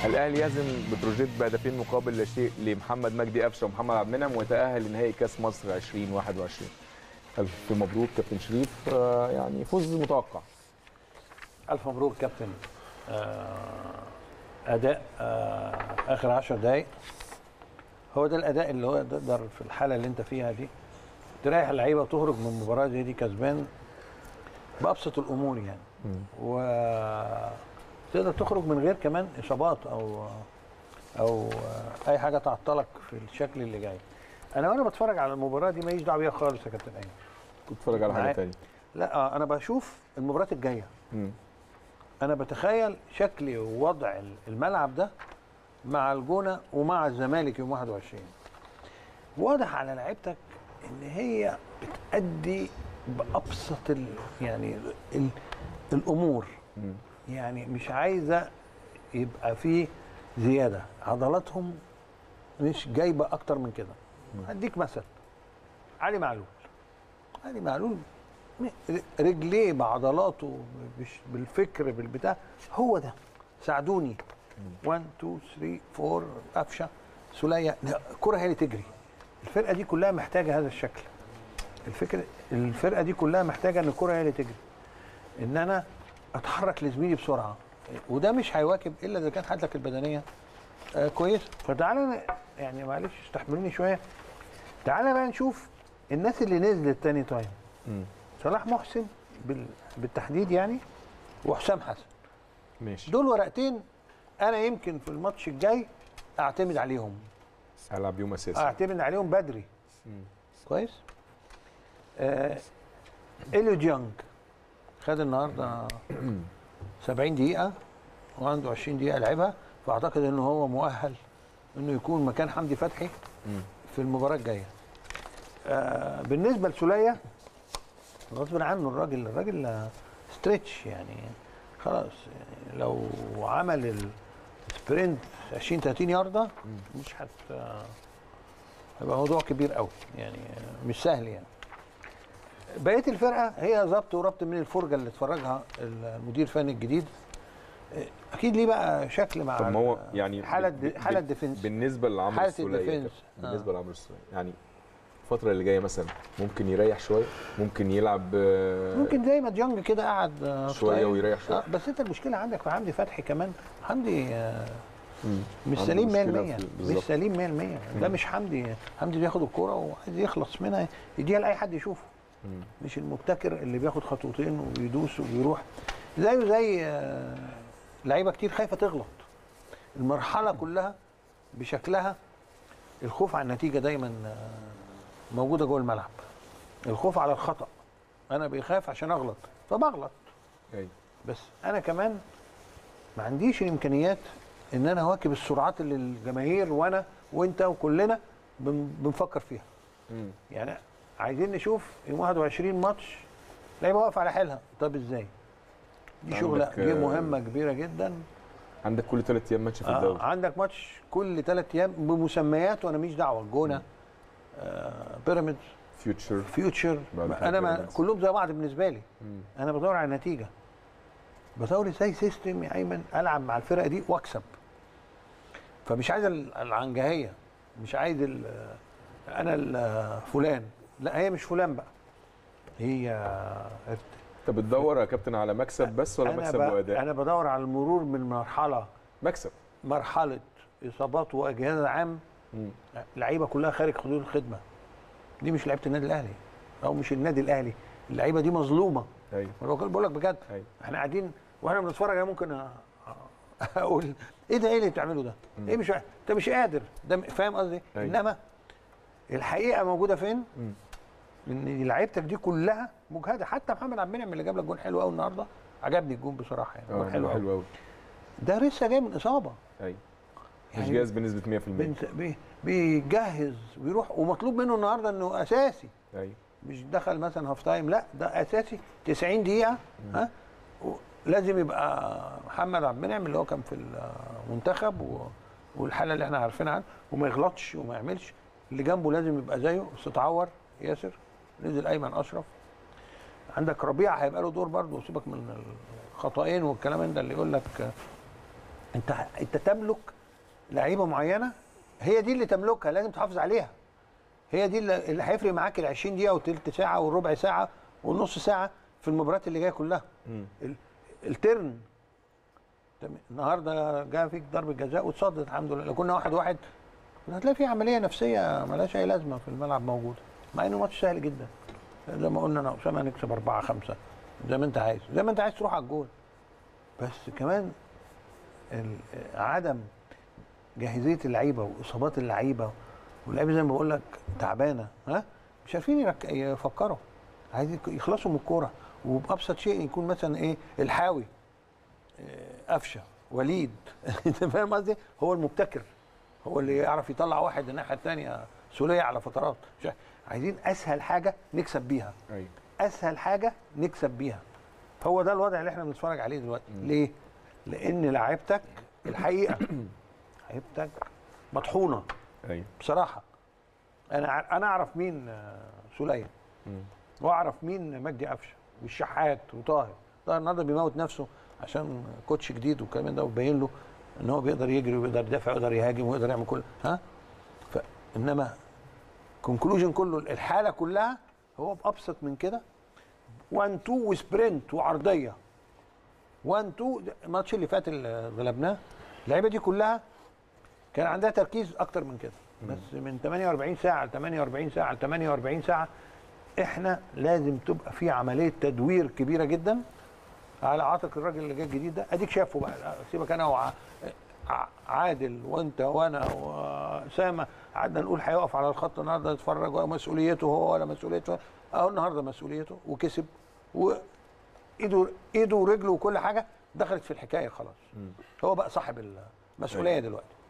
الاهلي يهزم بتروجيت بهدفين مقابل لا شيء لمحمد مجدي قفشه ومحمد عبد المنعم ويتاهل لنهائي كاس مصر 2021 الف مبروك كابتن شريف آه، يعني فوز متوقع الف مبروك كابتن آه، اداء آه، اخر 10 دقائق هو ده الاداء اللي هو تقدر في الحاله اللي انت فيها دي تريح اللعيبه وتخرج من مباراه زي دي كسبان بابسط الامور يعني و تقدر تخرج من غير كمان اصابات او او اي حاجه تعطلك في الشكل اللي جاي انا وانا بتفرج على المباراه دي ماليش دعوه بيها خالص يا كابتن ايمن كنت اتفرج على حاجه معاك. ثانيه لا آه، انا بشوف المباريات الجايه انا بتخيل شكل ووضع الملعب ده مع الجونه ومع الزمالك يوم 21 واضح على لعيبتك ان هي بتأدي بابسط ال يعني ال الامور يعني مش عايزه يبقى في زياده عضلاتهم مش جايبه اكتر من كده هديك مثل علي معلول علي معلول م- رجليه بعضلاته مش بالفكر بالبتاع هو ده ساعدوني 1 2 3 4 قفشه سوليه لا، الكره هي اللي تجري الفرقه دي كلها محتاجه هذا الشكل الفكره الفرقه دي كلها محتاجه ان الكره هي اللي تجري ان انا اتحرك لزميلي بسرعه وده مش هيواكب الا اذا كانت حالتك البدنيه آه كويس فتعالى ن- يعني معلش استحملوني شويه تعالى بقى نشوف الناس اللي نزلت تاني تايم صلاح محسن بال... بالتحديد يعني وحسام حسن ماشي دول ورقتين انا يمكن في الماتش الجاي اعتمد عليهم هلعب يوم اساسي اعتمد عليهم بدري كويس آه اليو ديانج خد النهارده 70 دقيقه وعنده 20 دقيقه لعبها فاعتقد ان هو مؤهل انه يكون مكان حمدي فتحي في المباراه الجايه آه بالنسبه لسوليه غصب عنه الراجل الراجل آه، ستريتش يعني خلاص يعني لو عمل السبرنت 20 30 يارده مش هت آه، هيبقى موضوع كبير قوي يعني آه، مش سهل يعني بقيه الفرقه هي ظبط وربط من الفرجه اللي اتفرجها المدير الفني الجديد آه، اكيد ليه بقى شكل مع طب ما هو ال- يعني حاله ب- د- ب- حاله ديفنس بالنسبه لعمرو حالة السوليه الديفنس. كابتن، بالنسبه لعمرو السوليه يعني الفتره اللي جايه مثلا ممكن يريح شويه ممكن يلعب آه، ممكن زي ما ديانج كده قعد آه، في شوية طاير. ويريح شوية. آه، بس انت المشكله عندك في حمدي فتحي كمان حمدي آه، مم. مش عنده سليم 100% مشكلة في- مش بالظبط. سليم 100% ده مش حمدي حمدي بياخد الكوره وعايز يخلص منها يديها لاي حد يشوفه مم. مش المبتكر اللي بياخد خطوتين وبيدوس وبيروح زيه زي آه، لعيبه كتير خايفه تغلط المرحله كلها بشكلها الخوف على النتيجه دايما آه، موجوده جوه الملعب الخوف على الخطا انا بيخاف عشان اغلط فبغلط أيوة. بس انا كمان ما عنديش الامكانيات ان انا اواكب السرعات اللي الجماهير وانا وانت وكلنا بن- بنفكر فيها مم. يعني عايزين نشوف يوم 21 ماتش لعيبه واقفه على حيلها طب ازاي دي شغله عندك، دي آه، مهمه كبيره جدا عندك كل ثلاث ايام ماتش في آه الدوري عندك ماتش كل ثلاث ايام بمسميات وانا ماليش دعوه الجونه آه بيراميدز فيوتشر فيوتشر بعد كده انا ما بيراميدز. كلهم زي بعض بالنسبه لي مم. انا بدور على النتيجه بدور ازاي سيستم يا ايمن العب مع الفرقه دي واكسب فمش عايز ال- العنجهيه مش عايز ال- انا ال- فلان لا هي مش فلان بقى هي انت بتدور يا كابتن على مكسب بس ولا انا مكسب ب- واداء انا بدور على المرور من مرحله مكسب مرحله اصابات واجهزه عام مم. لعيبه كلها خارج حدود الخدمه دي مش لعيبه النادي الاهلي او مش النادي الاهلي اللعيبه دي مظلومه ايوه انا بقول بقول لك بجد أيوة. احنا قاعدين واحنا بنتفرج أنا ممكن أ- اقول ايه ده ايه اللي بتعمله ده؟ ايه مش انت مش قادر ده م- فاهم قصدي؟ أيوة. انما الحقيقه موجوده فين؟ مم. ان لعيبتك دي كلها مجهده حتى محمد عبد المنعم اللي جاب لك جون حلو قوي النهارده عجبني الجون بصراحه يعني جون اه حلو حلو قوي حلو قوي ده لسه جاي من اصابه ايوه مش يعني جاهز بنسبه 100% بنت- بي- بيجهز ويروح ومطلوب منه النهارده انه اساسي ايوه مش دخل مثلا هاف تايم لا ده اساسي 90 دقيقه ها و- لازم يبقى محمد عبد المنعم اللي هو كان في المنتخب و- والحاله اللي احنا عارفينها عنه وما يغلطش وما يعملش اللي جنبه لازم يبقى زيه بس اتعور ياسر نزل ايمن اشرف عندك ربيع هيبقى له دور برضه سيبك من الخطأين والكلام ده اللي يقول لك انت انت تملك لعيبه معينه هي دي اللي تملكها لازم تحافظ عليها هي دي اللي اللي هيفرق معاك ال 20 دقيقه والتلت ساعه والربع ساعه والنص ساعه في المباريات اللي جايه كلها ال- الترن تم- النهارده جاء فيك ضربه جزاء وتصدت الحمد لله لو كنا واحد واحد كنا هتلاقي في عمليه نفسيه ملهاش اي لازمه في الملعب موجوده مع انه ماتش سهل جدا زي ما قلنا انا اسامه هنكسب 4 5 زي ما انت عايز زي ما انت عايز تروح على الجول بس كمان ال- عدم جاهزيه اللعيبه واصابات اللعيبه واللعيبه زي ما بقول لك تعبانه ها مش عارفين يرك- يفكروا عايزين يخلصوا من الكوره وبابسط شيء يكون مثلا ايه الحاوي آه، قفشه وليد انت فاهم قصدي هو المبتكر هو اللي يعرف يطلع واحد الناحيه الثانيه سوريه على فترات مش عارف. عايزين اسهل حاجه نكسب بيها ايوه اسهل حاجه نكسب بيها هو ده الوضع اللي احنا بنتفرج عليه دلوقتي ليه لان لعيبتك الحقيقه لعيبتك مطحونه ايوه بصراحه انا ع- انا اعرف مين آه، سليم مم. واعرف مين مجدي قفشه والشحات وطاهر طاهر النهارده بيموت نفسه عشان كوتش جديد والكلام ده وبين له ان هو بيقدر يجري ويقدر يدافع ويقدر يهاجم ويقدر يعمل كل ها فانما كونكلوجن كله الحاله كلها هو بابسط من كده 1 2 وسبرنت وعرضيه 1 2 الماتش اللي فات اللي غلبناه اللعيبه دي كلها كان عندها تركيز اكتر من كده بس من 48 ساعه ل 48 ساعه ل 48 ساعه احنا لازم تبقى في عمليه تدوير كبيره جدا على عاتق الراجل اللي جاي الجديد ده اديك شافه بقى سيبك انا وع... ع- عادل وانت وانا واسامه قعدنا نقول هيقف على الخط النهارده يتفرج ومسؤوليته هو ولا مسؤوليته اهو النهارده مسؤوليته وكسب وايده ايده ورجله وكل حاجه دخلت في الحكايه خلاص هو بقى صاحب المسؤوليه دلوقتي